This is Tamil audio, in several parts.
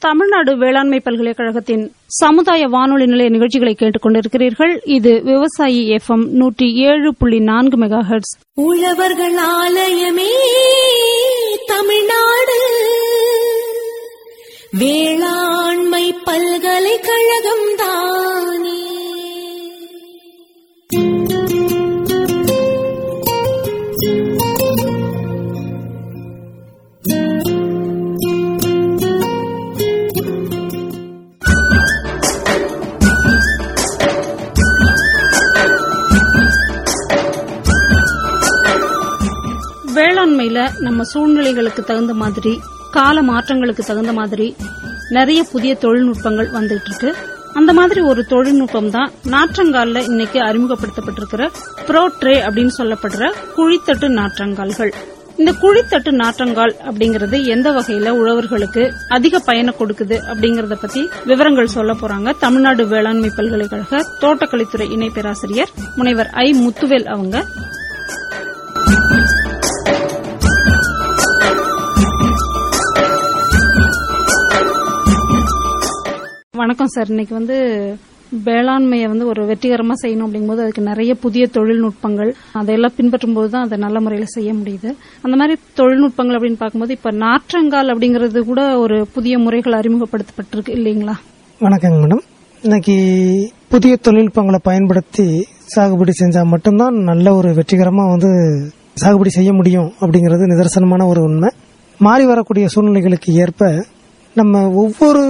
தமிழ்நாடு வேளாண்மை பல்கலைக்கழகத்தின் சமுதாய வானொலி நிலைய நிகழ்ச்சிகளை கேட்டுக் கொண்டிருக்கிறீர்கள் இது விவசாயி எஃப்எம் நூற்றி ஏழு புள்ளி நான்கு மெகா ஹெர்ட்ஸ் உழவர்கள் ஆலயமே தமிழ்நாடு வேளாண்மை பல்கலைக்கழகம் தானே வேளாண்மையில நம்ம சூழ்நிலைகளுக்கு தகுந்த மாதிரி கால மாற்றங்களுக்கு தகுந்த மாதிரி நிறைய புதிய தொழில்நுட்பங்கள் வந்துட்டு இருக்கு அந்த மாதிரி ஒரு தொழில்நுட்பம் தான் நாற்றங்கால்ல இன்னைக்கு அறிமுகப்படுத்தப்பட்டிருக்கிற ப்ரோ ட்ரே அப்படின்னு சொல்லப்படுற குழித்தட்டு நாற்றங்கால்கள் இந்த குழித்தட்டு நாற்றங்கால் அப்படிங்கறது எந்த வகையில உழவர்களுக்கு அதிக பயனை கொடுக்குது அப்படிங்கறத பத்தி விவரங்கள் சொல்ல போறாங்க தமிழ்நாடு வேளாண்மை பல்கலைக்கழக தோட்டக்கலைத்துறை இணை பேராசிரியர் முனைவர் ஐ முத்துவேல் அவங்க வணக்கம் சார் இன்னைக்கு வந்து வேளாண்மையை வந்து ஒரு வெற்றிகரமா செய்யணும் அப்படிங்கும்போது அதுக்கு நிறைய புதிய தொழில்நுட்பங்கள் அதையெல்லாம் பின்பற்றும் போது தான் அதை நல்ல முறையில செய்ய முடியுது அந்த மாதிரி தொழில்நுட்பங்கள் அப்படின்னு பார்க்கும்போது இப்ப நாற்றங்கால் அப்படிங்கிறது கூட ஒரு புதிய முறைகள் அறிமுகப்படுத்தப்பட்டிருக்கு இல்லைங்களா வணக்கங்க மேடம் இன்னைக்கு புதிய தொழில்நுட்பங்களை பயன்படுத்தி சாகுபடி செஞ்சா மட்டும்தான் நல்ல ஒரு வெற்றிகரமா வந்து சாகுபடி செய்ய முடியும் அப்படிங்கிறது நிதர்சனமான ஒரு உண்மை மாறி வரக்கூடிய சூழ்நிலைகளுக்கு ஏற்ப நம்ம ஒவ்வொரு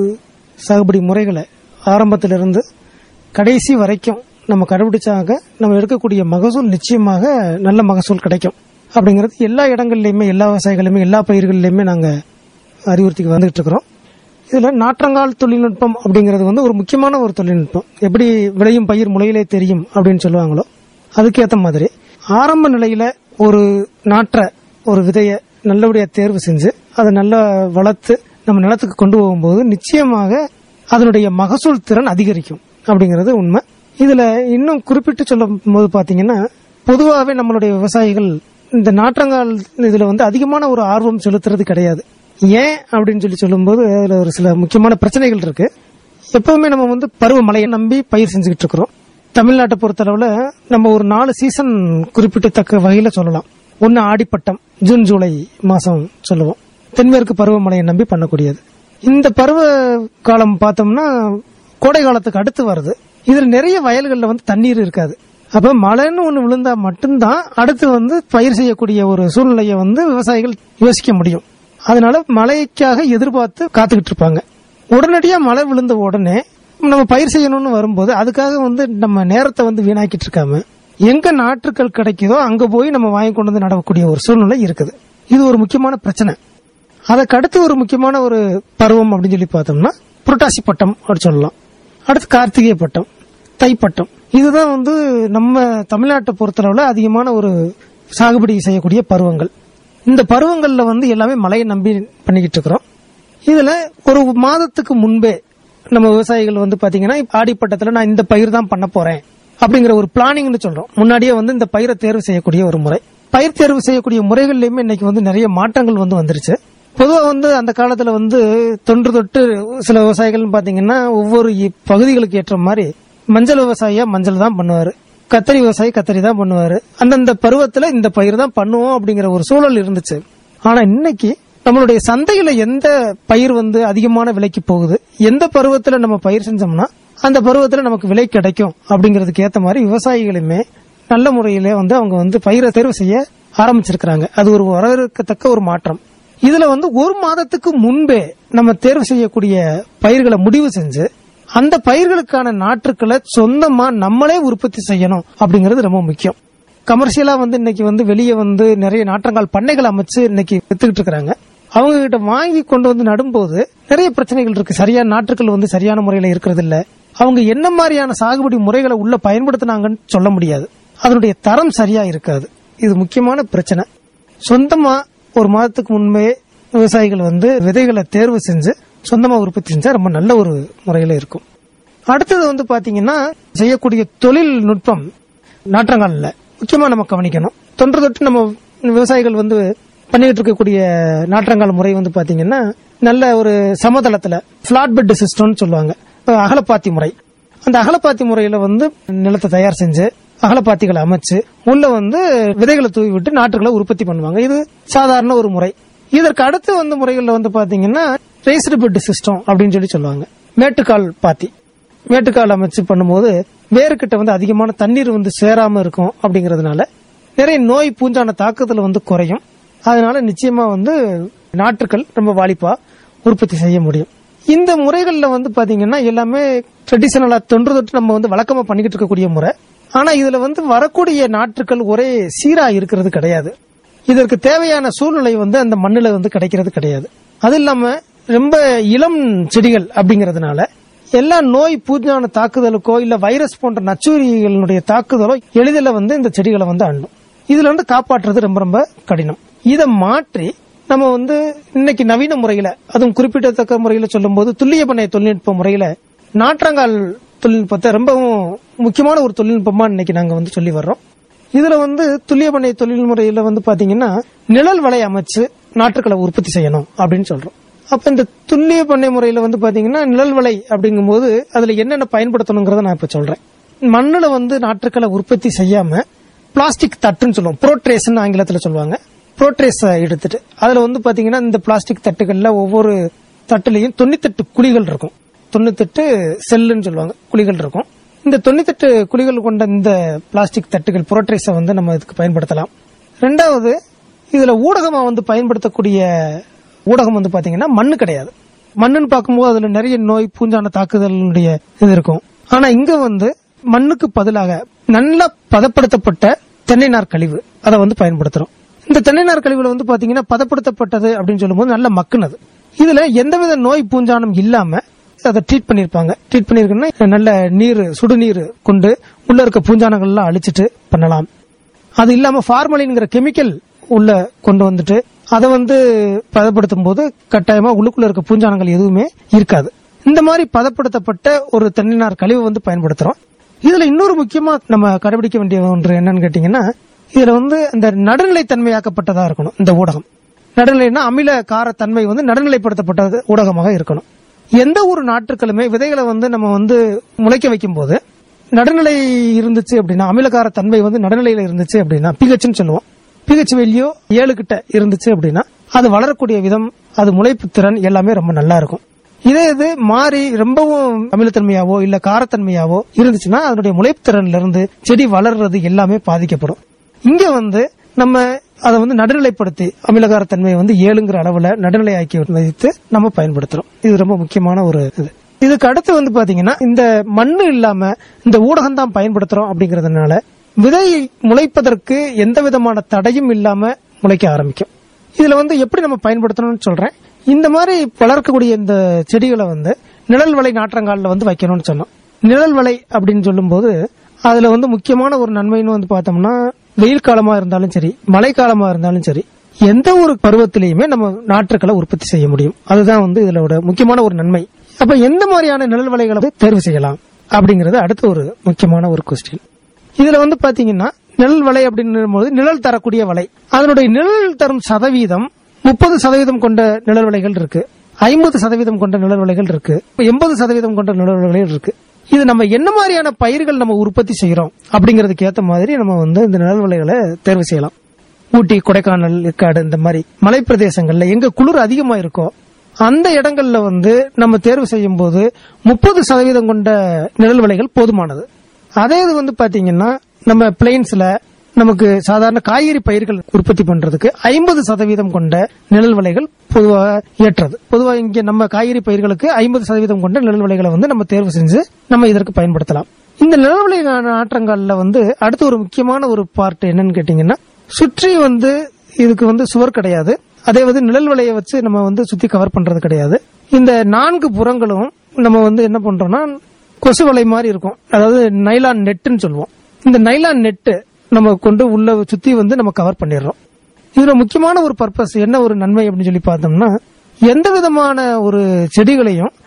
சாகுபடி முறைகளை ஆரம்பத்திலிருந்து கடைசி வரைக்கும் நம்ம கடைபிடிச்சாக நம்ம எடுக்கக்கூடிய மகசூல் நிச்சயமாக நல்ல மகசூல் கிடைக்கும் அப்படிங்கிறது எல்லா இடங்கள்லயுமே எல்லா விவசாயிகளுமே எல்லா பயிர்கள்லயுமே நாங்க அறிவுறுத்தி வந்துகிட்டு இருக்கிறோம் இதுல நாற்றங்கால் தொழில்நுட்பம் அப்படிங்கிறது வந்து ஒரு முக்கியமான ஒரு தொழில்நுட்பம் எப்படி விளையும் பயிர் முளையிலே தெரியும் அப்படின்னு சொல்லுவாங்களோ அதுக்கேத்த மாதிரி ஆரம்ப நிலையில ஒரு நாற்ற ஒரு விதைய நல்லபடியா தேர்வு செஞ்சு அதை நல்லா வளர்த்து நம்ம நிலத்துக்கு கொண்டு போகும்போது நிச்சயமாக அதனுடைய மகசூல் திறன் அதிகரிக்கும் அப்படிங்கிறது உண்மை இதுல இன்னும் குறிப்பிட்டு சொல்லும் போது பாத்தீங்கன்னா பொதுவாகவே நம்மளுடைய விவசாயிகள் இந்த நாற்றங்கால் இதுல வந்து அதிகமான ஒரு ஆர்வம் செலுத்துறது கிடையாது ஏன் அப்படின்னு சொல்லி சொல்லும்போது அதுல ஒரு சில முக்கியமான பிரச்சனைகள் இருக்கு எப்பவுமே நம்ம வந்து பருவமழையை நம்பி பயிர் செஞ்சுக்கிட்டு இருக்கிறோம் தமிழ்நாட்டை பொறுத்தளவுல நம்ம ஒரு நாலு சீசன் குறிப்பிடத்தக்க வகையில சொல்லலாம் ஒன்னு ஆடிப்பட்டம் ஜூன் ஜூலை மாசம் சொல்லுவோம் தென்மேற்கு பருவமழையை நம்பி பண்ணக்கூடியது இந்த பருவ காலம் பார்த்தோம்னா கோடை காலத்துக்கு அடுத்து வருது இதுல நிறைய வயல்கள்ல வந்து தண்ணீர் இருக்காது அப்ப மழைன்னு ஒண்ணு விழுந்தா மட்டும்தான் அடுத்து வந்து பயிர் செய்யக்கூடிய ஒரு சூழ்நிலையை வந்து விவசாயிகள் யோசிக்க முடியும் அதனால மழைக்காக எதிர்பார்த்து காத்துக்கிட்டு இருப்பாங்க உடனடியா மழை விழுந்த உடனே நம்ம பயிர் செய்யணும்னு வரும்போது அதுக்காக வந்து நம்ம நேரத்தை வந்து வீணாக்கிட்டு இருக்காம எங்க நாற்றுக்கள் கிடைக்குதோ அங்க போய் நம்ம வாங்கி கொண்டு வந்து நடக்கக்கூடிய ஒரு சூழ்நிலை இருக்குது இது ஒரு முக்கியமான பிரச்சனை அதற்கு அடுத்து ஒரு முக்கியமான ஒரு பருவம் அப்படின்னு சொல்லி பார்த்தோம்னா புரட்டாசி பட்டம் அப்படி சொல்லலாம் அடுத்து கார்த்திகை பட்டம் தைப்பட்டம் இதுதான் வந்து நம்ம தமிழ்நாட்டை பொறுத்தளவுல அதிகமான ஒரு சாகுபடி செய்யக்கூடிய பருவங்கள் இந்த பருவங்கள்ல வந்து எல்லாமே மழையை நம்பி பண்ணிக்கிட்டு இருக்கிறோம் இதுல ஒரு மாதத்துக்கு முன்பே நம்ம விவசாயிகள் வந்து பாத்தீங்கன்னா இப்ப ஆடிப்பட்டத்துல நான் இந்த பயிர் தான் பண்ண போறேன் அப்படிங்கிற ஒரு பிளானிங்னு சொல்றோம் முன்னாடியே வந்து இந்த பயிரை தேர்வு செய்யக்கூடிய ஒரு முறை பயிர் தேர்வு செய்யக்கூடிய முறைகள்லயுமே இன்னைக்கு வந்து நிறைய மாற்றங்கள் வந்து வந்துருச்சு பொதுவா வந்து அந்த காலத்துல வந்து தொன்று தொட்டு சில விவசாயிகள் பாத்தீங்கன்னா ஒவ்வொரு இ- பகுதிகளுக்கு ஏற்ற மாதிரி மஞ்சள் விவசாயியா மஞ்சள் தான் பண்ணுவாரு கத்தரி விவசாயி கத்தரி தான் பண்ணுவாரு அந்தந்த பருவத்துல இந்த பயிர் தான் பண்ணுவோம் அப்படிங்கிற ஒரு சூழல் இருந்துச்சு ஆனா இன்னைக்கு நம்மளுடைய சந்தையில எந்த பயிர் வந்து அதிகமான விலைக்கு போகுது எந்த பருவத்துல நம்ம பயிர் செஞ்சோம்னா அந்த பருவத்துல நமக்கு விலை கிடைக்கும் அப்படிங்கறதுக்கு ஏத்த மாதிரி விவசாயிகளுமே நல்ல முறையில வந்து அவங்க வந்து பயிரை தேர்வு செய்ய ஆரம்பிச்சிருக்கிறாங்க அது ஒரு வரவேற்கத்தக்க ஒரு மாற்றம் இதுல வந்து ஒரு மாதத்துக்கு முன்பே நம்ம தேர்வு செய்யக்கூடிய பயிர்களை முடிவு செஞ்சு அந்த பயிர்களுக்கான நாற்றுக்களை சொந்தமா நம்மளே உற்பத்தி செய்யணும் அப்படிங்கிறது ரொம்ப முக்கியம் கமர்ஷியலா வந்து இன்னைக்கு வந்து வெளியே வந்து நிறைய நாற்றங்கால் பண்ணைகள் அமைச்சு இன்னைக்கு வித்துக்கிட்டு இருக்காங்க அவங்க கிட்ட வாங்கி கொண்டு வந்து நடும்போது நிறைய பிரச்சனைகள் இருக்கு சரியான நாற்றுக்கள் வந்து சரியான முறையில இருக்கிறது இல்ல அவங்க என்ன மாதிரியான சாகுபடி முறைகளை உள்ள பயன்படுத்தினாங்கன்னு சொல்ல முடியாது அதனுடைய தரம் சரியா இருக்காது இது முக்கியமான பிரச்சனை சொந்தமா ஒரு மாதத்துக்கு முன்பே விவசாயிகள் வந்து விதைகளை தேர்வு செஞ்சு சொந்தமா உற்பத்தி செஞ்சா ரொம்ப நல்ல ஒரு முறையில இருக்கும் அடுத்தது வந்து பாத்தீங்கன்னா செய்யக்கூடிய தொழில்நுட்பம் நாற்றங்கால்ல முக்கியமா நம்ம கவனிக்கணும் தொன்று தொட்டு நம்ம விவசாயிகள் வந்து பண்ணிட்டு இருக்கக்கூடிய நாற்றங்கால் முறை வந்து பாத்தீங்கன்னா நல்ல ஒரு சமதளத்துல பிளாட் பெட் சிஸ்டம்னு சொல்லுவாங்க அஹ் அகலப்பாத்தி முறை அந்த அகலப்பாத்தி முறையில வந்து நிலத்தை தயார் செஞ்சு அகலப்பாத்திகளை அமைச்சு உள்ள வந்து விதைகளை தூவி விட்டு நாற்றுகளை உற்பத்தி பண்ணுவாங்க இது சாதாரண ஒரு முறை இதற்கு அடுத்து வந்து முறைகள்ல வந்து பாத்தீங்கன்னா ரேஸ்டு பெட் சிஸ்டம் அப்படின்னு சொல்லி சொல்லுவாங்க மேட்டுக்கால் பாத்தி மேட்டுக்கால் அமைச்சு பண்ணும்போது வேர்கிட்ட வந்து அதிகமான தண்ணீர் வந்து சேராம இருக்கும் அப்படிங்கறதுனால நிறைய நோய் பூஞ்சான தாக்குதல் வந்து குறையும் அதனால நிச்சயமா வந்து நாற்றுக்கள் ரொம்ப வாலிப்பா உற்பத்தி செய்ய முடியும் இந்த முறைகள்ல வந்து பாத்தீங்கன்னா எல்லாமே ட்ரெடிஷனலா தொன்று தொட்டு நம்ம வந்து வழக்கமா பண்ணிக்கிட்டு இருக்கக்கூடிய முறை ஆனா இதுல வந்து வரக்கூடிய நாற்றுக்கள் ஒரே சீரா இருக்கிறது கிடையாது இதற்கு தேவையான சூழ்நிலை வந்து அந்த மண்ணுல வந்து கிடைக்கிறது கிடையாது அது இல்லாம ரொம்ப இளம் செடிகள் அப்படிங்கறதுனால எல்லா நோய் பூஞ்சான தாக்குதலுக்கோ இல்ல வைரஸ் போன்ற நச்சுயிரிகளுடைய தாக்குதலோ எளிதில் வந்து இந்த செடிகளை வந்து அண்ணும் இதுல வந்து காப்பாற்றுறது ரொம்ப ரொம்ப கடினம் இதை மாற்றி நம்ம வந்து இன்னைக்கு நவீன முறையில அதுவும் குறிப்பிடத்தக்க முறையில சொல்லும்போது துல்லிய பண்ணை தொழில்நுட்ப முறையில நாற்றங்கால் தொழில்நுட்பத்தை ரொம்பவும் முக்கியமான ஒரு தொழில்நுட்பமா இன்னைக்கு நாங்க வந்து சொல்லி வர்றோம் இதுல வந்து துல்லிய பண்ணை தொழில் முறையில வந்து பாத்தீங்கன்னா நிழல் வலை அமைச்சு நாற்றுக்களை உற்பத்தி செய்யணும் அப்படின்னு சொல்றோம் அப்ப இந்த துல்லிய பண்ணை முறையில வந்து பாத்தீங்கன்னா நிழல் வலை அப்படிங்கும்போது அதுல என்னென்ன பயன்படுத்தணுங்கிறத நான் இப்ப சொல்றேன் மண்ணுல வந்து நாற்றுக்களை உற்பத்தி செய்யாம பிளாஸ்டிக் தட்டுன்னு சொல்லுவோம் புரோட்ரேஸ்னு ஆங்கிலத்துல சொல்லுவாங்க புரோட்ரேஸ் எடுத்துட்டு அதுல வந்து பாத்தீங்கன்னா இந்த பிளாஸ்டிக் தட்டுகள்ல ஒவ்வொரு தட்டுலயும் தொண்ணூத்தெட்டு குழிகள் இருக்கும் தொண்ணூத்தெட்டு செல்லுன்னு சொல்லுவாங்க குழிகள் இருக்கும் இந்த தொண்ணூத்தெட்டு குழிகள் கொண்ட இந்த பிளாஸ்டிக் தட்டுகள் புரோட்ரேஸை வந்து நம்ம இதுக்கு பயன்படுத்தலாம் ரெண்டாவது இதுல ஊடகமா வந்து பயன்படுத்தக்கூடிய ஊடகம் வந்து பாத்தீங்கன்னா மண்ணு கிடையாது மண்ணுன்னு பார்க்கும்போது அதுல நிறைய நோய் பூஞ்சான தாக்குதலுடைய இது இருக்கும் ஆனா இங்க வந்து மண்ணுக்கு பதிலாக நல்லா பதப்படுத்தப்பட்ட தென்னை நார் கழிவு அதை வந்து பயன்படுத்துறோம் இந்த தென்னை நார் கழிவுல வந்து பாத்தீங்கன்னா பதப்படுத்தப்பட்டது அப்படின்னு சொல்லும்போது நல்ல மக்குனது இதுல எந்தவித நோய் பூஞ்சானம் இல்லாம அதை ட்ரீட் பண்ணிருப்பாங்க ட்ரீட் பண்ணிருக்குன்னா நல்ல நீர் சுடுநீர் கொண்டு உள்ள இருக்க பூஞ்சானங்கள் எல்லாம் அழிச்சிட்டு பண்ணலாம் அது இல்லாம ஃபார்மலின்ங்கிற கெமிக்கல் உள்ள கொண்டு வந்துட்டு அதை வந்து பதப்படுத்தும் போது கட்டாயமா உள்ளுக்குள்ள இருக்க பூஞ்சானங்கள் எதுவுமே இருக்காது இந்த மாதிரி பதப்படுத்தப்பட்ட ஒரு தென்னினார் கழிவு வந்து பயன்படுத்துறோம் இதுல இன்னொரு முக்கியமா நம்ம கடைபிடிக்க வேண்டிய ஒன்று என்னன்னு கேட்டீங்கன்னா இதுல வந்து இந்த நடுநிலைத்தன்மையாக்கப்பட்டதா இருக்கணும் இந்த ஊடகம் நடுநிலைனா அமில கார தன்மை வந்து நடுநிலைப்படுத்தப்பட்ட ஊடகமாக இருக்கணும் எந்த ஒரு நாட்டுக்களுமே விதைகளை வந்து நம்ம வந்து முளைக்க வைக்கும் போது நடுநிலை இருந்துச்சு அப்படின்னா அமிலகார தன்மை வந்து நடுநிலையில இருந்துச்சு அப்படின்னா பிஹெச்னு சொல்லுவோம் பிஹெச் வேல்யூ ஏழு கிட்ட இருந்துச்சு அப்படின்னா அது வளரக்கூடிய விதம் அது முளைப்பு திறன் எல்லாமே ரொம்ப நல்லா இருக்கும் இதே இது மாறி ரொம்பவும் அமிலத்தன்மையாவோ இல்ல காரத்தன்மையாவோ இருந்துச்சுன்னா அதனுடைய முளைப்பு திறன்ல இருந்து செடி வளர்றது எல்லாமே பாதிக்கப்படும் இங்க வந்து நம்ம அதை வந்து நடுநிலைப்படுத்தி அமிலகாரத்தன்மையை வந்து ஏழுங்கிற அளவுல நடுநிலையாக்கி வைத்து நம்ம பயன்படுத்துறோம் இது ரொம்ப முக்கியமான ஒரு இது இதுக்கு அடுத்து வந்து பாத்தீங்கன்னா இந்த மண்ணு இல்லாம இந்த ஊடகம் தான் பயன்படுத்துறோம் அப்படிங்கறதுனால விதை முளைப்பதற்கு எந்த விதமான தடையும் இல்லாம முளைக்க ஆரம்பிக்கும் இதுல வந்து எப்படி நம்ம பயன்படுத்தணும்னு சொல்றேன் இந்த மாதிரி வளர்க்கக்கூடிய இந்த செடிகளை வந்து நிழல் வலை நாற்றங்காலில் வந்து வைக்கணும்னு சொன்னோம் நிழல் வலை அப்படின்னு சொல்லும்போது அதுல வந்து முக்கியமான ஒரு நன்மைன்னு வந்து பார்த்தோம்னா வெயில் காலமா இருந்தாலும் சரி மழை காலமா இருந்தாலும் சரி எந்த ஒரு பருவத்திலையுமே நம்ம நாற்றுக்களை உற்பத்தி செய்ய முடியும் அதுதான் வந்து இதுல முக்கியமான ஒரு நன்மை அப்ப எந்த மாதிரியான நிழல் வலைகளை வந்து தேர்வு செய்யலாம் அப்படிங்கறது அடுத்த ஒரு முக்கியமான ஒரு கொஸ்டின் இதுல வந்து பாத்தீங்கன்னா நிழல் வலை அப்படின்னும் போது நிழல் தரக்கூடிய வலை அதனுடைய நிழல் தரும் சதவீதம் முப்பது சதவீதம் கொண்ட நிழல் வலைகள் இருக்கு ஐம்பது சதவீதம் கொண்ட நிழல் வலைகள் இருக்கு எண்பது சதவீதம் கொண்ட நிழல் வலைகள் இருக்கு இது நம்ம என்ன மாதிரியான பயிர்கள் நம்ம உற்பத்தி செய்யறோம் அப்படிங்கறதுக்கு ஏத்த மாதிரி நம்ம வந்து இந்த நிழல் வலைகளை தேர்வு செய்யலாம் ஊட்டி கொடைக்கானல் ஏற்காடு இந்த மாதிரி மலை பிரதேசங்கள்ல எங்க குளிர் அதிகமா இருக்கோ அந்த இடங்கள்ல வந்து நம்ம தேர்வு செய்யும் போது முப்பது சதவீதம் கொண்ட நிழல் விலைகள் போதுமானது அதே இது வந்து பாத்தீங்கன்னா நம்ம பிளெயின்ஸ்ல நமக்கு சாதாரண காய்கறி பயிர்கள் உற்பத்தி பண்றதுக்கு ஐம்பது சதவீதம் கொண்ட நிழல் விலைகள் பொதுவாக ஏற்றது பொதுவாக இங்க நம்ம காய்கறி பயிர்களுக்கு ஐம்பது சதவீதம் கொண்ட நிழல் விலைகளை வந்து நம்ம தேர்வு செஞ்சு நம்ம இதற்கு பயன்படுத்தலாம் இந்த நிழல் விலை நாற்றங்கள்ல வந்து அடுத்து ஒரு முக்கியமான ஒரு பார்ட் என்னன்னு கேட்டீங்கன்னா சுற்றி வந்து இதுக்கு வந்து சுவர் கிடையாது அதே வந்து நிழல் விலையை வச்சு நம்ம வந்து சுத்தி கவர் பண்றது கிடையாது இந்த நான்கு புறங்களும் நம்ம வந்து என்ன பண்றோம்னா கொசு வலை மாதிரி இருக்கும் அதாவது நைலான் நெட்டுன்னு சொல்லுவோம் இந்த நைலான் நெட்டு நம்ம கொண்டு உள்ள சுத்தி வந்து நம்ம கவர் பண்ணிடுறோம் இதுல முக்கியமான ஒரு பர்பஸ் என்ன ஒரு நன்மை அப்படின்னு சொல்லி பார்த்தோம்னா எந்த விதமான ஒரு செடிகளையும்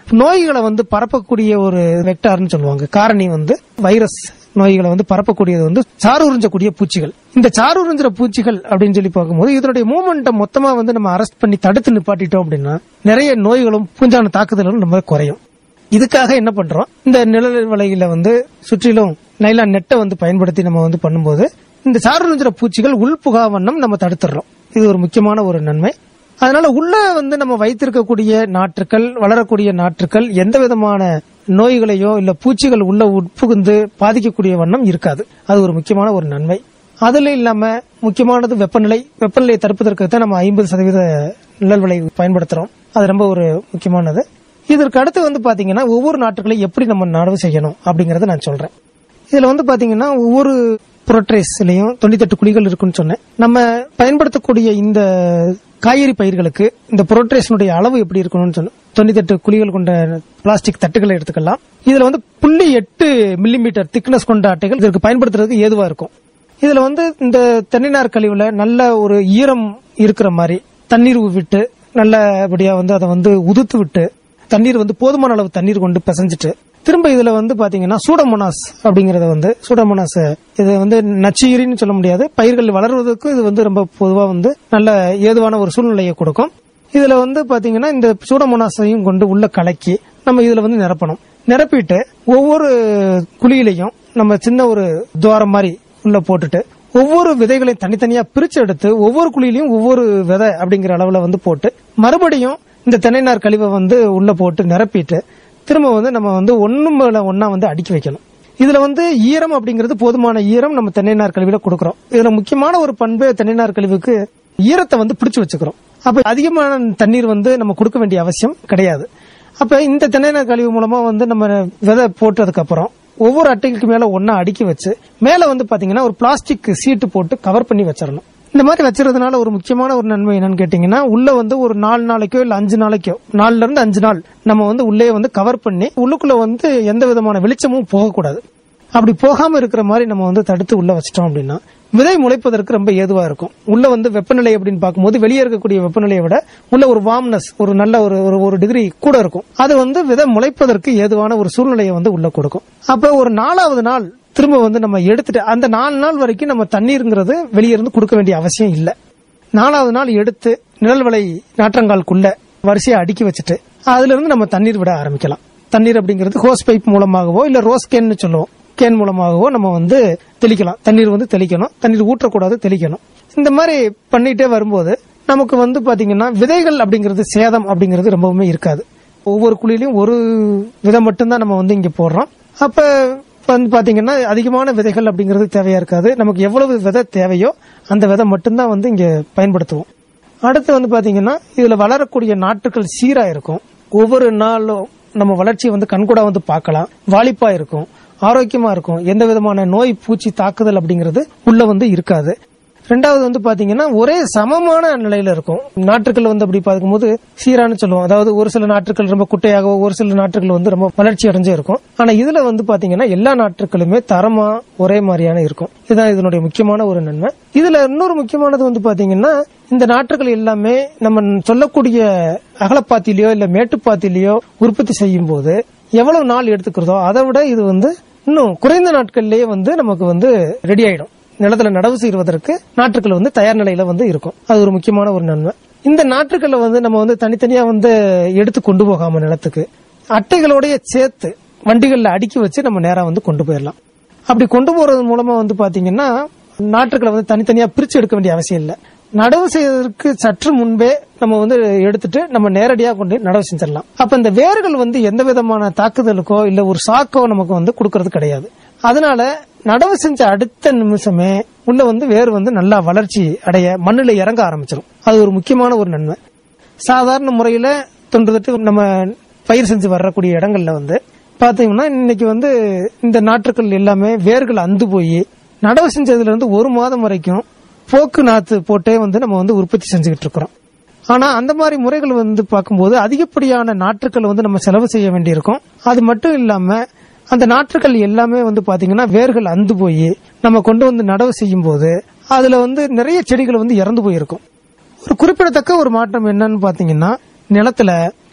நோய்களை வந்து பரப்பக்கூடிய ஒரு வெக்டார்னு சொல்லுவாங்க காரணி வந்து வைரஸ் நோய்களை வந்து பரப்பக்கூடியது வந்து சாறு உறிஞ்சக்கூடிய பூச்சிகள் இந்த சாறு உறிஞ்சுற பூச்சிகள் அப்படின்னு சொல்லி பார்க்கும்போது இதனுடைய மூமெண்ட்டை மொத்தமா வந்து நம்ம அரெஸ்ட் பண்ணி தடுத்து நிப்பாட்டிட்டோம் அப்படின்னா நிறைய நோய்களும் பூஞ்சான தாக்குதலும் நம்ம குறையும் இதுக்காக என்ன பண்றோம் இந்த நிழல் வலையில வந்து சுற்றிலும் நைலான் நெட்டை வந்து பயன்படுத்தி நம்ம வந்து பண்ணும்போது இந்த சாறு உறிஞ்சுற பூச்சிகள் உள்புகா வண்ணம் நம்ம தடுத்துடுறோம் இது ஒரு முக்கியமான ஒரு நன்மை அதனால உள்ள வந்து நம்ம வைத்திருக்கக்கூடிய நாற்றுக்கள் வளரக்கூடிய நாற்றுக்கள் எந்த விதமான நோய்களையோ இல்ல பூச்சிகள் உள்ள உட்புகுந்து பாதிக்கக்கூடிய வண்ணம் இருக்காது அது ஒரு முக்கியமான ஒரு நன்மை அதுல இல்லாம முக்கியமானது வெப்பநிலை வெப்பநிலையை தடுப்பதற்கு தான் நம்ம ஐம்பது சதவீத நிழல் விலை பயன்படுத்துறோம் அது ரொம்ப ஒரு முக்கியமானது இதற்கு அடுத்து வந்து பாத்தீங்கன்னா ஒவ்வொரு நாட்டுகளை எப்படி நம்ம நடவு செய்யணும் அப்படிங்கறத நான் சொல்றேன் இதுல வந்து பாத்தீங்கன்னா ஒவ்வொரு புரோட்ரேஸ்லயும் தொண்ணூத்தெட்டு குழிகள் இருக்குன்னு சொன்னேன் நம்ம பயன்படுத்தக்கூடிய இந்த காய்கறி பயிர்களுக்கு இந்த புரோட்ரேஷனுடைய அளவு எப்படி இருக்கணும்னு சொன்னேன் தொண்ணூத்தெட்டு குழிகள் கொண்ட பிளாஸ்டிக் தட்டுகளை எடுத்துக்கலாம் இதுல வந்து புள்ளி எட்டு மில்லிமீட்டர் திக்னஸ் கொண்ட அட்டைகள் இதற்கு பயன்படுத்துறதுக்கு ஏதுவா இருக்கும் இதுல வந்து இந்த தென்னைநார் கழிவுல நல்ல ஒரு ஈரம் இருக்கிற மாதிரி தண்ணீர் விட்டு நல்லபடியா வந்து அதை வந்து உதுத்து விட்டு தண்ணீர் வந்து போதுமான அளவு தண்ணீர் கொண்டு பிசைஞ்சிட்டு திரும்ப இதுல வந்து பாத்தீங்கன்னா சூடமோனாஸ் அப்படிங்கறத வந்து சூடமோனாஸ் இது வந்து நச்சீரின்னு சொல்ல முடியாது பயிர்கள் வளர்வதற்கு இது வந்து ரொம்ப பொதுவா வந்து நல்ல ஏதுவான ஒரு சூழ்நிலையை கொடுக்கும் இதுல வந்து பாத்தீங்கன்னா இந்த சூடமோனாஸையும் கொண்டு உள்ள கலக்கி நம்ம இதுல வந்து நிரப்பணும் நிரப்பிட்டு ஒவ்வொரு குழியிலையும் நம்ம சின்ன ஒரு துவாரம் மாதிரி உள்ள போட்டுட்டு ஒவ்வொரு விதைகளையும் தனித்தனியா பிரிச்சு எடுத்து ஒவ்வொரு குழியிலையும் ஒவ்வொரு விதை அப்படிங்கிற அளவுல வந்து போட்டு மறுபடியும் இந்த தென்னைநார் கழிவை வந்து உள்ள போட்டு நிரப்பிட்டு திரும்ப வந்து நம்ம வந்து ஒண்ணு மேல ஒன்னா வந்து அடுக்கி வைக்கணும் இதுல வந்து ஈரம் அப்படிங்கிறது போதுமான ஈரம் நம்ம தென்னைநார் கழிவுல கொடுக்கறோம் இதுல முக்கியமான ஒரு பண்பு தென்னைநார் கழிவுக்கு ஈரத்தை வந்து பிடிச்சு வச்சுக்கிறோம் அப்ப அதிகமான தண்ணீர் வந்து நம்ம கொடுக்க வேண்டிய அவசியம் கிடையாது அப்ப இந்த தென்னைநார் கழிவு மூலமா வந்து நம்ம விதை போட்டதுக்கு அப்புறம் ஒவ்வொரு அட்டைகளுக்கு மேல ஒன்னா அடுக்கி வச்சு மேல வந்து பாத்தீங்கன்னா ஒரு பிளாஸ்டிக் சீட்டு போட்டு கவர் பண்ணி வச்சிடணும் இந்த மாதிரி வச்சிருந்தனால ஒரு முக்கியமான ஒரு நன்மை என்னன்னு கேட்டீங்கன்னா உள்ள வந்து ஒரு நாலு நாளைக்கோ இல்ல அஞ்சு நாளைக்கோ நாலுல இருந்து அஞ்சு நாள் நம்ம வந்து உள்ளே வந்து கவர் பண்ணி உள்ளுக்குள்ள வந்து எந்த விதமான வெளிச்சமும் போகக்கூடாது அப்படி போகாம இருக்கிற மாதிரி நம்ம வந்து தடுத்து உள்ள வச்சிட்டோம் அப்படின்னா விதை முளைப்பதற்கு ரொம்ப ஏதுவா இருக்கும் உள்ள வந்து வெப்பநிலை அப்படின்னு பார்க்கும்போது வெளியே இருக்கக்கூடிய வெப்பநிலையை விட உள்ள ஒரு வார்ம்னஸ் ஒரு நல்ல ஒரு ஒரு- ஒரு டிகிரி கூட இருக்கும் அது வந்து விதை முளைப்பதற்கு ஏதுவான ஒரு சூழ்நிலையை வந்து உள்ள கொடுக்கும் அப்ப ஒரு நாலாவது நாள் திரும்ப வந்து நம்ம எடுத்துட்டு அந்த நாலு நாள் வரைக்கும் நம்ம தண்ணீருங்கிறது வெளியே இருந்து கொடுக்க வேண்டிய அவசியம் இல்லை நாலாவது நாள் எடுத்து நிழல் விலை நாற்றங்கால்குள்ள வரிசையா அடுக்கி வச்சுட்டு அதுல இருந்து நம்ம தண்ணீர் விட ஆரம்பிக்கலாம் தண்ணீர் அப்படிங்கிறது ஹோஸ் பைப் மூலமாகவோ இல்ல ரோஸ் கேன்னு சொல்லுவோம் கேன் மூலமாகவோ நம்ம வந்து தெளிக்கலாம் தண்ணீர் வந்து தெளிக்கணும் தண்ணீர் ஊற்றக்கூடாது தெளிக்கணும் இந்த மாதிரி பண்ணிட்டே வரும்போது நமக்கு வந்து பாத்தீங்கன்னா விதைகள் அப்படிங்கிறது சேதம் அப்படிங்கிறது ரொம்பவுமே இருக்காது ஒவ்வொரு குழியிலையும் ஒரு விதை மட்டும்தான் நம்ம வந்து இங்க போடுறோம் அப்ப வந்து பாத்தீங்கன்னா அதிகமான விதைகள் அப்படிங்கிறது தேவையா இருக்காது நமக்கு எவ்வளவு விதை தேவையோ அந்த விதை மட்டும்தான் வந்து இங்க பயன்படுத்துவோம் அடுத்து வந்து பாத்தீங்கன்னா இதுல வளரக்கூடிய நாட்டுகள் சீரா இருக்கும் ஒவ்வொரு நாளும் நம்ம வளர்ச்சியை வந்து கண்கூடா வந்து பார்க்கலாம் வாலிப்பா இருக்கும் ஆரோக்கியமா இருக்கும் எந்த விதமான நோய் பூச்சி தாக்குதல் அப்படிங்கிறது உள்ள வந்து இருக்காது ரெண்டாவது வந்து பாத்தீங்கன்னா ஒரே சமமான நிலையில இருக்கும் நாற்றுக்கள் வந்து அப்படி பார்க்கும்போது சீரான்னு சொல்லுவோம் அதாவது ஒரு சில நாற்றுக்கள் ரொம்ப குட்டையாகவோ ஒரு சில நாற்றுக்கள் வந்து ரொம்ப வளர்ச்சி அடைஞ்சே இருக்கும் ஆனா இதுல வந்து பாத்தீங்கன்னா எல்லா நாற்றுக்களுமே தரமா ஒரே மாதிரியான இருக்கும் இதுதான் இதனுடைய முக்கியமான ஒரு நன்மை இதுல இன்னொரு முக்கியமானது வந்து பாத்தீங்கன்னா இந்த நாற்றுகள் எல்லாமே நம்ம சொல்லக்கூடிய அகலப்பாத்திலேயோ இல்ல மேட்டுப்பாத்திலேயோ உற்பத்தி செய்யும் போது எவ்வளவு நாள் எடுத்துக்கிறதோ அதை விட இது வந்து இன்னும் குறைந்த நாட்கள்லயே வந்து நமக்கு வந்து ரெடி ஆயிடும் நிலத்துல நடவு செய்வதற்கு நாற்றுக்கள் வந்து தயார் நிலையில வந்து இருக்கும் அது ஒரு முக்கியமான ஒரு நன்மை இந்த நாற்றுக்களை வந்து நம்ம வந்து தனித்தனியா வந்து எடுத்து கொண்டு போகாம நிலத்துக்கு அட்டைகளோடய சேர்த்து வண்டிகள்ல அடுக்கி வச்சு நம்ம நேரா வந்து கொண்டு போயிடலாம் அப்படி கொண்டு போறது மூலமா வந்து பாத்தீங்கன்னா நாற்றுக்களை வந்து தனித்தனியா பிரிச்சு எடுக்க வேண்டிய அவசியம் இல்ல நடவு செய்வதற்கு சற்று முன்பே நம்ம வந்து எடுத்துட்டு நம்ம நேரடியா கொண்டு போய் நடவு செஞ்சிடலாம் அப்ப இந்த வேர்கள் வந்து எந்த விதமான தாக்குதலுக்கோ இல்ல ஒரு சாக்கோ நமக்கு வந்து கொடுக்கறது கிடையாது அதனால நடவு செஞ்ச அடுத்த நிமிஷமே உள்ள வந்து வேர் வந்து நல்லா வளர்ச்சி அடைய மண்ணுல இறங்க ஆரம்பிச்சிடும் அது ஒரு முக்கியமான ஒரு நன்மை சாதாரண முறையில தொன்றுதட்டு நம்ம பயிர் செஞ்சு வரக்கூடிய இடங்கள்ல வந்து பாத்தீங்கன்னா இன்னைக்கு வந்து இந்த நாற்றுக்கள் எல்லாமே வேர்கள் அந்து போய் நடவு செஞ்சதுல இருந்து ஒரு மாதம் வரைக்கும் போக்கு நாத்து போட்டே வந்து நம்ம வந்து உற்பத்தி செஞ்சுக்கிட்டு இருக்கிறோம் ஆனா அந்த மாதிரி முறைகள் வந்து பார்க்கும்போது அதிகப்படியான நாற்றுக்கள் வந்து நம்ம செலவு செய்ய வேண்டியிருக்கும் அது மட்டும் இல்லாம அந்த நாற்றுக்கள் எல்லாமே வந்து பாத்தீங்கன்னா வேர்கள் அந்து போய் நம்ம கொண்டு வந்து நடவு செய்யும் போது அதுல வந்து நிறைய செடிகள் வந்து இறந்து போயிருக்கும் ஒரு குறிப்பிடத்தக்க ஒரு மாற்றம் என்னன்னு பாத்தீங்கன்னா நிலத்துல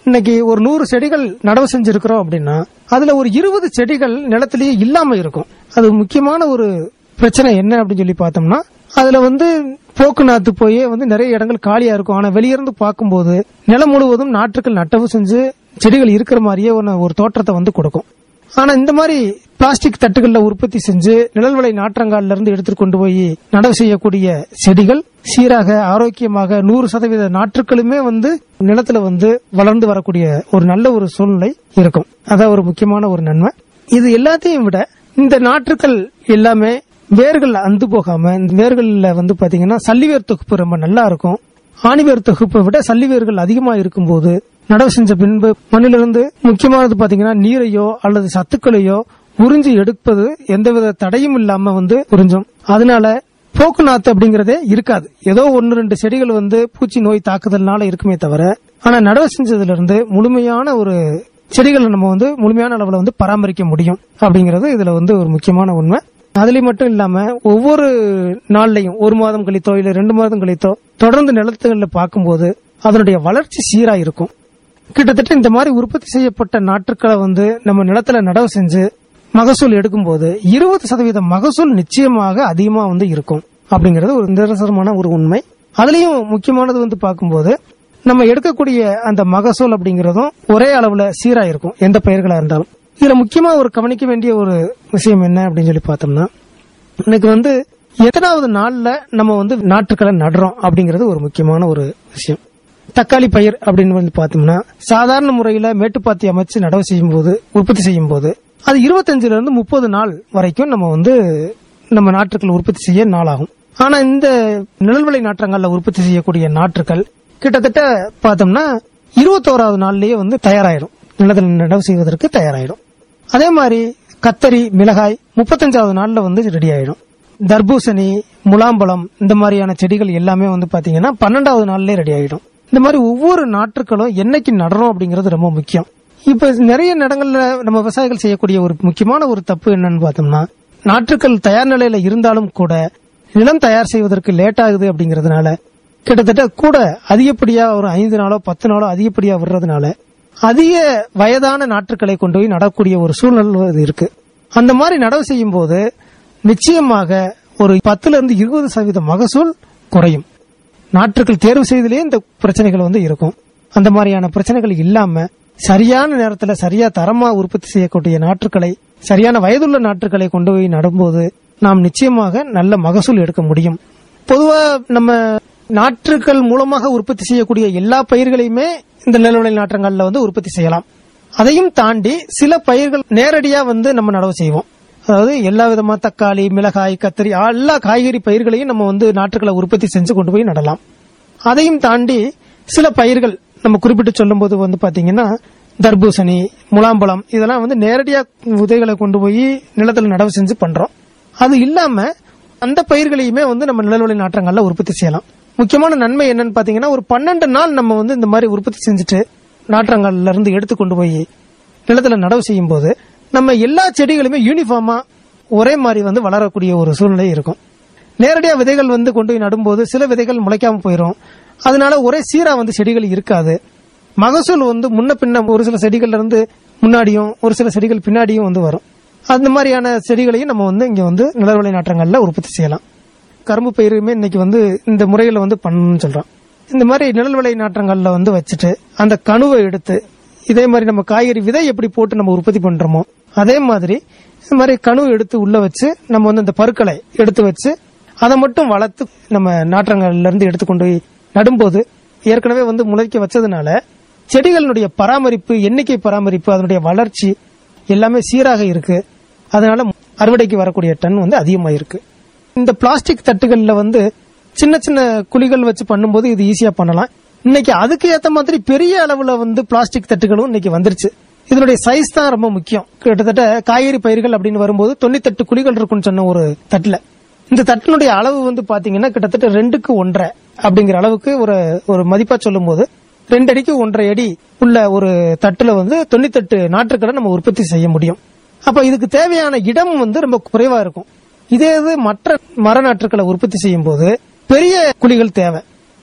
இன்னைக்கு ஒரு நூறு செடிகள் நடவு செஞ்சிருக்கிறோம் அப்படின்னா அதுல ஒரு இருபது செடிகள் நிலத்திலேயே இல்லாம இருக்கும் அது முக்கியமான ஒரு பிரச்சனை என்ன அப்படின்னு சொல்லி பார்த்தோம்னா அதுல வந்து போக்குநாத்து போய் வந்து நிறைய இடங்கள் காலியா இருக்கும் ஆனா வெளியிருந்து பார்க்கும்போது நிலம் முழுவதும் நாற்றுக்கள் நட்டவு செஞ்சு செடிகள் இருக்கிற மாதிரியே ஒரு- ஒரு தோற்றத்தை வந்து கொடுக்கும் ஆனா இந்த மாதிரி பிளாஸ்டிக் தட்டுகள்ல உற்பத்தி செஞ்சு நிழல்விளை நாற்றங்கால்ல இருந்து எடுத்துட்டு கொண்டு போய் நடவு செய்யக்கூடிய செடிகள் சீராக ஆரோக்கியமாக நூறு சதவீத நாற்றுக்களுமே வந்து நிலத்துல வந்து வளர்ந்து வரக்கூடிய ஒரு நல்ல ஒரு சூழ்நிலை இருக்கும் அதான் ஒரு முக்கியமான ஒரு நன்மை இது எல்லாத்தையும் விட இந்த நாற்றுக்கள் எல்லாமே வேர்கள் அந்து போகாம இந்த வேர்கள்ல வந்து பாத்தீங்கன்னா சல்லிவேர் தொகுப்பு ரொம்ப நல்லா இருக்கும் ஆணிவேர் தொகுப்பை விட சல்லிவேர்கள் அதிகமா இருக்கும்போது நடவு செஞ்ச பின்பு மண்ணிலிருந்து முக்கியமானது பாத்தீங்கன்னா நீரையோ அல்லது சத்துக்களையோ உறிஞ்சி எடுப்பது எந்தவித தடையும் இல்லாம வந்து உறிஞ்சும் அதனால போக்கு நாத்து அப்படிங்கறதே இருக்காது ஏதோ ஒன்னு ரெண்டு செடிகள் வந்து பூச்சி நோய் தாக்குதல்னால இருக்குமே தவிர ஆனா நடவு செஞ்சதுல இருந்து முழுமையான ஒரு செடிகளை நம்ம வந்து முழுமையான அளவுல வந்து பராமரிக்க முடியும் அப்படிங்கறது இதுல வந்து ஒரு முக்கியமான உண்மை அதுலயும் மட்டும் இல்லாம ஒவ்வொரு நாள்லயும் ஒரு மாதம் கழித்தோ இல்ல ரெண்டு மாதம் கழித்தோ தொடர்ந்து நிலத்துகள்ல பார்க்கும்போது அதனுடைய வளர்ச்சி சீரா இருக்கும் கிட்டத்தட்ட இந்த மாதிரி உற்பத்தி செய்யப்பட்ட நாற்றுக்களை வந்து நம்ம நிலத்துல நடவு செஞ்சு மகசூல் எடுக்கும்போது இருபது சதவீத மகசூல் நிச்சயமாக அதிகமா வந்து இருக்கும் அப்படிங்கறது ஒரு நிதர்சனமான ஒரு உண்மை அதுலயும் முக்கியமானது வந்து பார்க்கும்போது நம்ம எடுக்கக்கூடிய அந்த மகசூல் அப்படிங்கறதும் ஒரே அளவுல சீரா இருக்கும் எந்த பயிர்களா இருந்தாலும் இதுல முக்கியமா ஒரு கவனிக்க வேண்டிய ஒரு விஷயம் என்ன அப்படின்னு சொல்லி பார்த்தோம்னா இன்னைக்கு வந்து எத்தனாவது நாள்ல நம்ம வந்து நாற்றுக்களை நடுறோம் அப்படிங்கறது ஒரு முக்கியமான ஒரு விஷயம் தக்காளி பயிர் அப்படின்னு வந்து பார்த்தோம்னா சாதாரண முறையில மேட்டுப்பாத்தி அமைச்சு நடவு செய்யும் போது உற்பத்தி செய்யும் போது அது இருபத்தஞ்சுல இருந்து முப்பது நாள் வரைக்கும் நம்ம வந்து நம்ம நாற்றுக்கள் உற்பத்தி செய்ய நாளாகும் ஆனா இந்த நிழல்விளை நாற்றங்கள்ல உற்பத்தி செய்யக்கூடிய நாற்றுக்கள் கிட்டத்தட்ட பார்த்தோம்னா இருபத்தோராவது நாள்லயே வந்து தயாராயிடும் நிலத்தில் நடவு செய்வதற்கு தயாராயிடும் அதே மாதிரி கத்தரி மிளகாய் முப்பத்தஞ்சாவது நாள்ல வந்து ரெடி ஆயிடும் தர்பூசணி முலாம்பழம் இந்த மாதிரியான செடிகள் எல்லாமே வந்து பாத்தீங்கன்னா பன்னெண்டாவது நாள்லயே ரெடி ஆயிடும் இந்த மாதிரி ஒவ்வொரு நாற்றுக்களும் என்னைக்கு நடணும் அப்படிங்கிறது ரொம்ப முக்கியம் இப்ப நிறைய இடங்கள்ல நம்ம விவசாயிகள் செய்யக்கூடிய ஒரு முக்கியமான ஒரு தப்பு என்னன்னு பார்த்தோம்னா நாற்றுக்கள் தயார் நிலையில இருந்தாலும் கூட நிலம் தயார் செய்வதற்கு லேட் ஆகுது அப்படிங்கறதுனால கிட்டத்தட்ட கூட அதிகப்படியா ஒரு ஐந்து நாளோ பத்து நாளோ அதிகப்படியா வர்றதுனால அதிக வயதான நாற்றுக்களை கொண்டு போய் நடக்கூடிய ஒரு சூழ்நிலை அது இருக்கு அந்த மாதிரி நடவு செய்யும் போது நிச்சயமாக ஒரு பத்துல இருந்து இருபது சதவீத மகசூல் குறையும் நாற்றுக்கள் தேர்வு செய்தலே இந்த பிரச்சனைகள் வந்து இருக்கும் அந்த மாதிரியான பிரச்சனைகள் இல்லாம சரியான நேரத்துல சரியா தரமா உற்பத்தி செய்யக்கூடிய நாற்றுக்களை சரியான வயதுள்ள நாற்றுக்களை கொண்டு போய் நடும்போது நாம் நிச்சயமாக நல்ல மகசூல் எடுக்க முடியும் பொதுவா நம்ம நாற்றுக்கள் மூலமாக உற்பத்தி செய்யக்கூடிய எல்லா பயிர்களையுமே இந்த நிலவிலை நாற்றங்கள்ல வந்து உற்பத்தி செய்யலாம் அதையும் தாண்டி சில பயிர்கள் நேரடியா வந்து நம்ம நடவு செய்வோம் அதாவது எல்லா விதமா தக்காளி மிளகாய் கத்திரி எல்லா காய்கறி பயிர்களையும் நம்ம வந்து நாற்றுக்களை உற்பத்தி செஞ்சு கொண்டு போய் நடலாம் அதையும் தாண்டி சில பயிர்கள் நம்ம குறிப்பிட்டு சொல்லும்போது வந்து பாத்தீங்கன்னா தர்பூசணி முலாம்பழம் இதெல்லாம் வந்து நேரடியா விதைகளை கொண்டு போய் நிலத்துல நடவு செஞ்சு பண்றோம் அது இல்லாம அந்த பயிர்களையுமே வந்து நம்ம நிலவழி நாற்றங்கள்ல உற்பத்தி செய்யலாம் முக்கியமான நன்மை என்னன்னு பாத்தீங்கன்னா ஒரு பன்னெண்டு நாள் நம்ம வந்து இந்த மாதிரி உற்பத்தி செஞ்சுட்டு நாற்றங்கள்ல இருந்து எடுத்து கொண்டு போய் நிலத்துல நடவு செய்யும் போது நம்ம எல்லா செடிகளுமே யூனிஃபார்மா ஒரே மாதிரி வந்து வளரக்கூடிய ஒரு சூழ்நிலை இருக்கும் நேரடியா விதைகள் வந்து கொண்டு போய் நடும்போது சில விதைகள் முளைக்காம போயிடும் அதனால ஒரே சீரா வந்து செடிகள் இருக்காது மகசூல் வந்து முன்ன பின்ன ஒரு சில செடிகள்ல இருந்து முன்னாடியும் ஒரு சில செடிகள் பின்னாடியும் வந்து வரும் அந்த மாதிரியான செடிகளையும் நம்ம வந்து இங்க வந்து நிலவலை நாற்றங்கள்ல உற்பத்தி செய்யலாம் கரும்பு பயிருமே இன்னைக்கு வந்து இந்த முறையில வந்து பண்ணணும்னு சொல்றோம் இந்த மாதிரி நிழல் விளை நாற்றங்கள்ல வந்து வச்சுட்டு அந்த கணுவை எடுத்து இதே மாதிரி நம்ம காய்கறி விதை எப்படி போட்டு நம்ம உற்பத்தி பண்றோமோ அதே மாதிரி இந்த மாதிரி கணுவை எடுத்து உள்ள வச்சு நம்ம வந்து இந்த பருக்களை எடுத்து வச்சு அதை மட்டும் வளர்த்து நம்ம நாற்றங்கள்ல இருந்து எடுத்து கொண்டு போய் நடும்போது ஏற்கனவே வந்து முளைக்க வச்சதுனால செடிகளினுடைய பராமரிப்பு எண்ணிக்கை பராமரிப்பு அதனுடைய வளர்ச்சி எல்லாமே சீராக இருக்கு அதனால அறுவடைக்கு வரக்கூடிய டன் வந்து அதிகமா இருக்கு இந்த பிளாஸ்டிக் தட்டுகள்ல வந்து சின்ன சின்ன குழிகள் வச்சு பண்ணும்போது இது ஈஸியா பண்ணலாம் இன்னைக்கு அதுக்கு ஏத்த மாதிரி பெரிய அளவுல வந்து பிளாஸ்டிக் தட்டுகளும் இன்னைக்கு வந்துருச்சு இதனுடைய சைஸ் தான் ரொம்ப முக்கியம் கிட்டத்தட்ட காய்கறி பயிர்கள் அப்படின்னு வரும்போது தொண்ணூத்தெட்டு குழிகள் இருக்கும்னு சொன்ன ஒரு தட்டுல இந்த தட்டினுடைய அளவு வந்து பாத்தீங்கன்னா கிட்டத்தட்ட ரெண்டுக்கு ஒன்றரை அப்படிங்கிற அளவுக்கு ஒரு ஒரு மதிப்பா சொல்லும்போது ரெண்டு அடிக்கு ஒன்றரை அடி உள்ள ஒரு தட்டுல வந்து தொண்ணூத்தெட்டு நாற்றுக்களை நம்ம உற்பத்தி செய்ய முடியும் அப்ப இதுக்கு தேவையான இடம் வந்து ரொம்ப குறைவா இருக்கும் இதே இது மற்ற மர நாற்றுக்களை உற்பத்தி செய்யும் போது பெரிய குழிகள் தேவை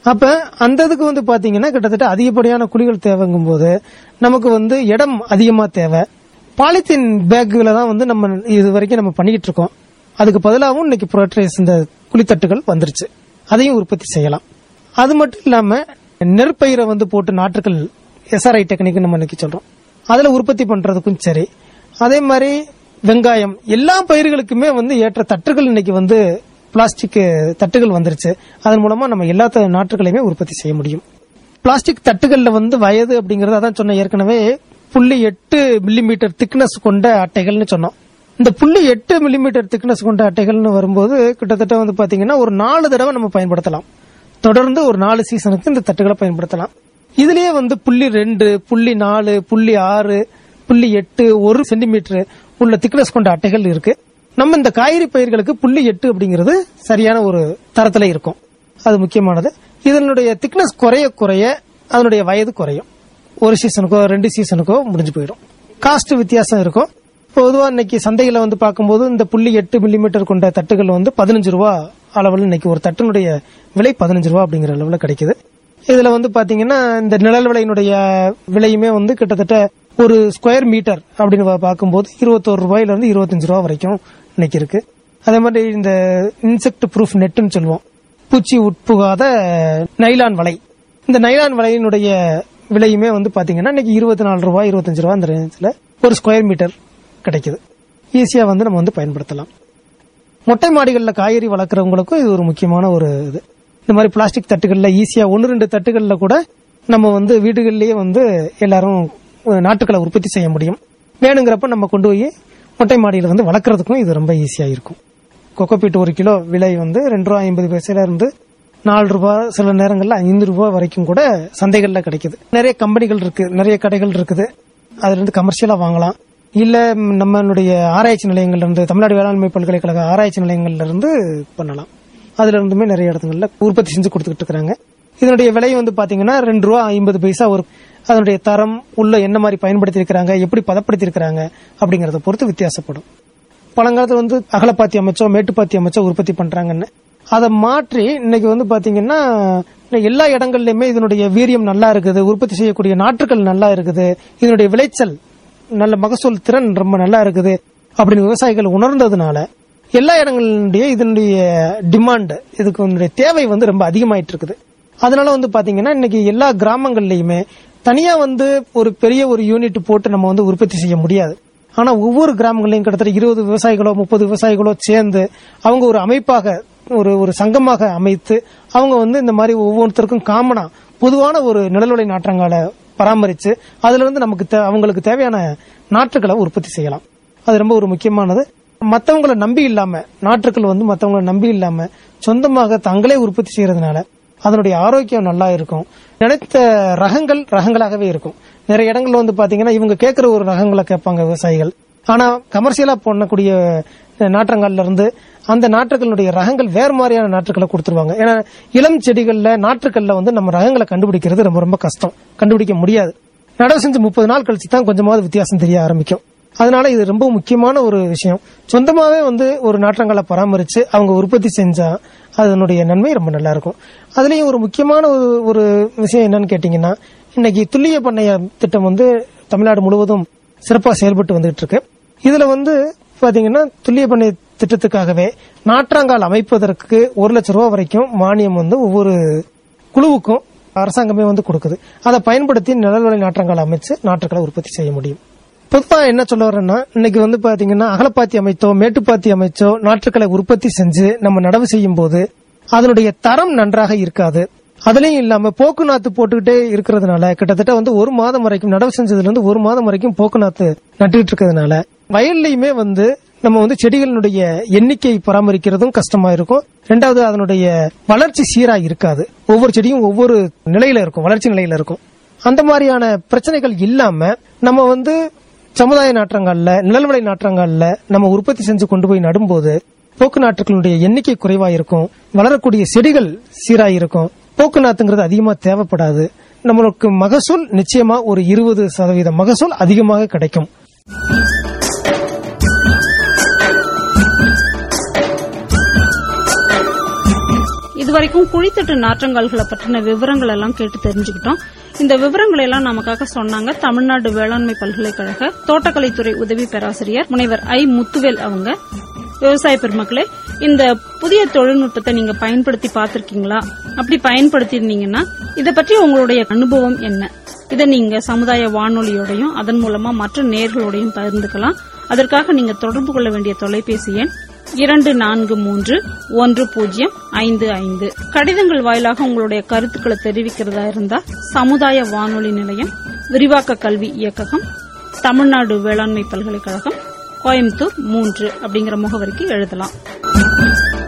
அப்ப அந்த இதுக்கு வந்து பாத்தீங்கன்னா கிட்டத்தட்ட அதிகப்படியான குழிகள் தேவைங்கும் போது நமக்கு வந்து இடம் அதிகமா தேவை பாலித்தீன் பேக்குகளை தான் வந்து நம்ம இது வரைக்கும் நம்ம பண்ணிக்கிட்டு இருக்கோம் அதுக்கு பதிலாகவும் இன்னைக்கு புரோட்ரேஸ் இந்த குழித்தட்டுகள் வந்துருச்சு அதையும் உற்பத்தி செய்யலாம் அது மட்டும் இல்லாம நெற்பயிரை வந்து போட்டு நாற்றுக்கள் எஸ்ஆர்ஐ டெக்னிக் நம்ம இன்னைக்கு சொல்றோம் அதுல உற்பத்தி பண்றதுக்கும் சரி அதே மாதிரி வெங்காயம் எல்லா பயிர்களுக்குமே வந்து ஏற்ற தட்டுகள் இன்னைக்கு வந்து பிளாஸ்டிக் தட்டுகள் வந்துருச்சு அதன் மூலமா நம்ம எல்லா த- நாற்றுகளையுமே உற்பத்தி செய்ய முடியும் பிளாஸ்டிக் தட்டுகள்ல வந்து வயது அப்படிங்கறது அதான் சொன்ன ஏற்கனவே புள்ளி எட்டு மில்லிமீட்டர் திக்னஸ் கொண்ட அட்டைகள்னு சொன்னோம் இந்த புள்ளி எட்டு மில்லிமீட்டர் திக்னஸ் கொண்ட அட்டைகள்னு வரும்போது கிட்டத்தட்ட வந்து பாத்தீங்கன்னா ஒரு நாலு தடவை நம்ம பயன்படுத்தலாம் தொடர்ந்து ஒரு நாலு சீசனுக்கு இந்த தட்டுகளை பயன்படுத்தலாம் இதுலயே வந்து புள்ளி ரெண்டு புள்ளி நாலு புள்ளி ஆறு புள்ளி எட்டு ஒரு சென்டிமீட்டர் உள்ள திக்னஸ் கொண்ட அட்டைகள் இருக்கு நம்ம இந்த காய்கறி பயிர்களுக்கு புள்ளி எட்டு அப்படிங்கிறது சரியான ஒரு தரத்துல இருக்கும் அது முக்கியமானது இதனுடைய திக்னஸ் குறைய குறைய அதனுடைய வயது குறையும் ஒரு சீசனுக்கோ ரெண்டு சீசனுக்கோ முடிஞ்சு போயிடும் காஸ்ட் வித்தியாசம் இருக்கும் பொதுவா இன்னைக்கு சந்தையில வந்து பார்க்கும்போது இந்த புள்ளி எட்டு மில்லிமீட்டர் கொண்ட தட்டுகள் வந்து பதினஞ்சு ரூபா அளவில் இன்னைக்கு ஒரு தட்டினுடைய விலை பதினஞ்சு ரூபா அப்படிங்கிற அளவில் கிடைக்குது இதுல வந்து பாத்தீங்கன்னா இந்த நிழல் விலையினுடைய விலையுமே வந்து கிட்டத்தட்ட ஒரு ஸ்கொயர் மீட்டர் அப்படின்னு பா- பார்க்கும்போது இருபத்தோரு ரூபாயில இருந்து இருபத்தஞ்சு ரூபா வரைக்கும் இன்னைக்கு இருக்கு அதே மாதிரி இந்த இன்செக்ட் ப்ரூஃப் நெட்னு சொல்லுவோம் பூச்சி உட்புகாத நைலான் வலை இந்த நைலான் வலையினுடைய விலையுமே வந்து பாத்தீங்கன்னா இன்னைக்கு இருபத்தி நாலு ரூபாய் இருபத்தஞ்சு ரூபாய் அந்த ரேஞ்சில் ஒரு ஸ்கொயர் மீட்டர் கிடைக்குது ஈஸியா வந்து நம்ம வந்து பயன்படுத்தலாம் மொட்டை மாடிகள்ல காய்கறி வளர்க்குறவங்களுக்கும் இது ஒரு முக்கியமான ஒரு இது இந்த மாதிரி பிளாஸ்டிக் தட்டுகள்ல ஈஸியா ஒன்னு ரெண்டு தட்டுகள்ல கூட நம்ம வந்து வீடுகள்லயே வந்து எல்லாரும் அஹ், நாட்டுக்களை உற்பத்தி செய்ய முடியும் வேணுங்கிறப்ப நம்ம கொண்டு போய் மொட்டை மாடியில வந்து வளர்க்கறதுக்கும் இது ரொம்ப ஈஸியா இருக்கும் கொக்கோபீட் ஒரு கிலோ விலை வந்து ரெண்டு ரூபா ஐம்பது பைசையில இருந்து நாலு ரூபாய் சில நேரங்கள்ல ஐந்து ரூபாய் வரைக்கும் கூட சந்தைகள்ல கிடைக்குது நிறைய கம்பெனிகள் இருக்கு நிறைய கடைகள் இருக்குது அதுல இருந்து கமர்ஷியலா வாங்கலாம் இல்ல ம், நம்மளுடைய ஆராய்ச்சி நிலையங்கள்ல இருந்து தமிழ்நாடு வேளாண்மை பல்கலைக்கழக ஆராய்ச்சி நிலையங்கள்ல இருந்து பண்ணலாம் அதுல இருந்துமே நிறைய இடங்கள்ல உற்பத்தி செஞ்சு கொடுத்துக்கிட்டு இருக்காங்க இதனுடைய விலை வந்து பாத்தீங்கன்னா ரெண்டு ரூபா ஐம்பது பைசா ஒரு அதனுடைய தரம் உள்ள என்ன மாதிரி பயன்படுத்தி இருக்கிறாங்க எப்படி பதப்படுத்தி இருக்கிறாங்க அப்படிங்கறத பொறுத்து வித்தியாசப்படும் பழங்காலத்துல வந்து அகலப்பாத்தி அமைச்சோ மேட்டுப்பாத்தி அமைச்சோ உற்பத்தி பண்றாங்கன்னு அதை மாற்றி இன்னைக்கு வந்து பாத்தீங்கன்னா இன்னைக்கு எல்லா இடங்கள்லயுமே இதனுடைய வீரியம் நல்லா இருக்குது உற்பத்தி செய்யக்கூடிய நாற்றுகள் நல்லா இருக்குது இதனுடைய விளைச்சல் நல்ல மகசூல் திறன் ரொம்ப நல்லா இருக்குது அப்படின்னு விவசாயிகள் உணர்ந்ததுனால எல்லா இடங்களுடைய இதனுடைய டிமாண்ட் இதுக்கு இதனுடைய தேவை வந்து ரொம்ப அதிகமாயிட்டு இருக்குது அதனால வந்து பாத்தீங்கன்னா இன்னைக்கு எல்லா கிராமங்கள்லயுமே தனியா வந்து ஒரு பெரிய ஒரு யூனிட் போட்டு நம்ம வந்து உற்பத்தி செய்ய முடியாது ஆனா ஒவ்வொரு கிராமங்களையும் கிட்டத்தட்ட இருபது விவசாயிகளோ முப்பது விவசாயிகளோ சேர்ந்து அவங்க ஒரு அமைப்பாக ஒரு ஒரு சங்கமாக அமைத்து அவங்க வந்து இந்த மாதிரி ஒவ்வொருத்தருக்கும் காமனா பொதுவான ஒரு நிழல்வலை நாற்றங்கால பராமரிச்சு அதுல இருந்து நமக்கு தே- அவங்களுக்கு தேவையான நாற்றுகளை உற்பத்தி செய்யலாம் அது ரொம்ப ஒரு முக்கியமானது மத்தவங்களை நம்பி இல்லாம நாற்றுக்கள் வந்து மத்தவங்களை நம்பி இல்லாம சொந்தமாக தங்களே உற்பத்தி செய்யறதுனால அதனுடைய ஆரோக்கியம் நல்லா இருக்கும் நினைத்த ரகங்கள் ரகங்களாகவே இருக்கும் நிறைய இடங்கள்ல வந்து பாத்தீங்கன்னா இவங்க கேட்கிற ஒரு ரகங்களை கேட்பாங்க விவசாயிகள் ஆனா கமர்ஷியலா பண்ணக்கூடிய நாற்றங்கள்ல இருந்து அந்த நாற்றுகளுடைய ரகங்கள் வேறு மாதிரியான நாற்றுகளை கொடுத்துருவாங்க ஏன்னா இளம் செடிகள்ல நாற்றுக்கள்ல வந்து நம்ம ரகங்களை கண்டுபிடிக்கிறது ரொம்ப ரொம்ப கஷ்டம் கண்டுபிடிக்க முடியாது நடவு செஞ்சு முப்பது நாள் கழிச்சு தான் கொஞ்சமாவது வித்தியாசம் தெரிய ஆரம்பிக்கும் அதனால இது ரொம்ப முக்கியமான ஒரு விஷயம் சொந்தமாவே வந்து ஒரு நாற்றங்களை பராமரிச்சு அவங்க உற்பத்தி செஞ்சா அதனுடைய நன்மை ரொம்ப நல்லா இருக்கும் அதுலயும் ஒரு முக்கியமான ஒரு ஒரு விஷயம் என்னன்னு கேட்டீங்கன்னா இன்னைக்கு துல்லிய பண்ணைய திட்டம் வந்து தமிழ்நாடு முழுவதும் சிறப்பா செயல்பட்டு வந்துகிட்டு இருக்கு இதுல வந்து பாத்தீங்கன்னா துல்லிய பண்ணை திட்டத்துக்காகவே நாற்றாங்கால் அமைப்பதற்கு ஒரு லட்சம் ரூபாய் வரைக்கும் மானியம் வந்து ஒவ்வொரு குழுவுக்கும் அரசாங்கமே வந்து கொடுக்குது அதை பயன்படுத்தி நிழல்வலை நாற்றங்கால் அமைச்சு நாற்றுக்களை உற்பத்தி செய்ய முடியும் பொதுவா என்ன சொல்ல வரேன்னா இன்னைக்கு வந்து பாத்தீங்கன்னா அகலப்பாத்தி அமைத்தோ மேட்டுப்பாத்தி அமைச்சோ நாற்றுக்களை உற்பத்தி செஞ்சு நம்ம நடவு செய்யும் போது அதனுடைய தரம் நன்றாக இருக்காது அதுலயும் இல்லாம போக்குநாத்து போட்டுக்கிட்டே இருக்கிறதுனால கிட்டத்தட்ட வந்து ஒரு மாதம் வரைக்கும் நடவு செஞ்சதுல இருந்து ஒரு மாதம் வரைக்கும் போக்குநாத்து நட்டுக்கிட்டு இருக்கிறதுனால வயல்லயுமே வந்து நம்ம வந்து செடிகளினுடைய எண்ணிக்கை பராமரிக்கிறதும் கஷ்டமா இருக்கும் ரெண்டாவது அதனுடைய வளர்ச்சி சீரா இருக்காது ஒவ்வொரு செடியும் ஒவ்வொரு நிலையில இருக்கும் வளர்ச்சி நிலையில இருக்கும் அந்த மாதிரியான பிரச்சனைகள் இல்லாம நம்ம வந்து சமுதாய நாற்றங்கள்ல நிழல்வலை நாற்றங்கள்ல நம்ம உற்பத்தி செஞ்சு கொண்டு போய் நடும்போது போக்கு நாற்றுகளுடைய எண்ணிக்கை குறைவா இருக்கும் வளரக்கூடிய செடிகள் சீரா இருக்கும் போக்கு நாத்துங்கிறது அதிகமா தேவைப்படாது நம்மளுக்கு மகசூல் நிச்சயமா ஒரு இருபது சதவீத மகசூல் அதிகமாக கிடைக்கும் இது இதுவரைக்கும் குழித்தட்டு நாற்றங்கால்களை பற்றின விவரங்கள் எல்லாம் கேட்டு தெரிஞ்சுக்கிட்டோம் இந்த விவரங்களை எல்லாம் நமக்காக சொன்னாங்க தமிழ்நாடு வேளாண்மை பல்கலைக்கழக தோட்டக்கலைத்துறை உதவி பேராசிரியர் முனைவர் ஐ முத்துவேல் அவங்க விவசாய பெருமக்களே இந்த புதிய தொழில்நுட்பத்தை நீங்க பயன்படுத்தி பார்த்திருக்கீங்களா அப்படி பயன்படுத்தி இருந்தீங்கன்னா இத பற்றி உங்களுடைய அனுபவம் என்ன இதை நீங்க சமுதாய வானொலியோடையும் அதன் மூலமா மற்ற நேர்களோடையும் பகிர்ந்துக்கலாம் அதற்காக நீங்க தொடர்பு கொள்ள வேண்டிய தொலைபேசி எண் இரண்டு நான்கு மூன்று ஒன்று பூஜ்ஜியம் ஐந்து ஐந்து கடிதங்கள் வாயிலாக உங்களுடைய கருத்துக்களை தெரிவிக்கிறதா இருந்தா சமுதாய வானொலி நிலையம் விரிவாக்க கல்வி இயக்ககம் தமிழ்நாடு வேளாண்மை பல்கலைக்கழகம் கோயம்புத்தூர் மூன்று அப்படிங்கிற முகவரிக்கு எழுதலாம்